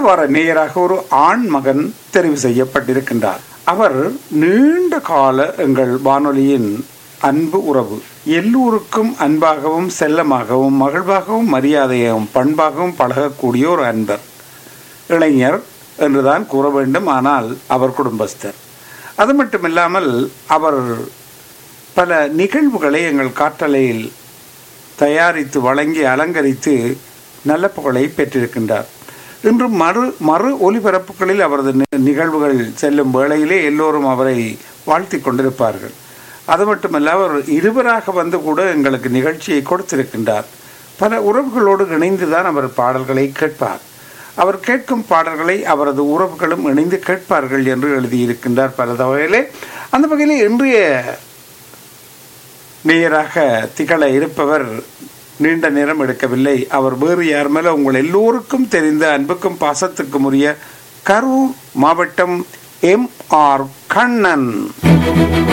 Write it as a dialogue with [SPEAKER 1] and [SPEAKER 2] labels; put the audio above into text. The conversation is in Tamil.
[SPEAKER 1] வார நேயராக ஒரு ஆண் மகன் தெரிவு செய்யப்பட்டிருக்கின்றார் அவர் நீண்ட கால எங்கள் வானொலியின் அன்பு உறவு எல்லோருக்கும் அன்பாகவும் செல்லமாகவும் மகிழ்வாகவும் மரியாதையாகவும் பண்பாகவும் பழகக்கூடிய ஒரு அன்பர் இளைஞர் என்றுதான் கூற வேண்டும் ஆனால் அவர் குடும்பஸ்தர் அது மட்டுமில்லாமல் அவர் பல நிகழ்வுகளை எங்கள் காற்றலையில் தயாரித்து வழங்கி அலங்கரித்து நல்ல புகழை பெற்றிருக்கின்றார் இன்று மறு மறு ஒலிபரப்புகளில் அவரது நி- நிகழ்வுகள் செல்லும் வேளையிலே எல்லோரும் அவரை வாழ்த்தி கொண்டிருப்பார்கள் அது மட்டுமல்ல அவர் இருவராக வந்து கூட எங்களுக்கு நிகழ்ச்சியை கொடுத்திருக்கின்றார் பல உறவுகளோடு இணைந்துதான் அவர் பாடல்களை கேட்பார் அவர் கேட்கும் பாடல்களை அவரது உறவுகளும் இணைந்து கேட்பார்கள் என்று எழுதியிருக்கின்றார் பல வகையிலே அந்த வகையிலே இன்றைய நேயராக திகழ இருப்பவர் நீண்ட நேரம் எடுக்கவில்லை அவர் வேறு யார் மேல உங்கள் எல்லோருக்கும் தெரிந்த அன்புக்கும் பாசத்துக்கும் உரிய கரூர் மாவட்டம் எம் ஆர் கண்ணன்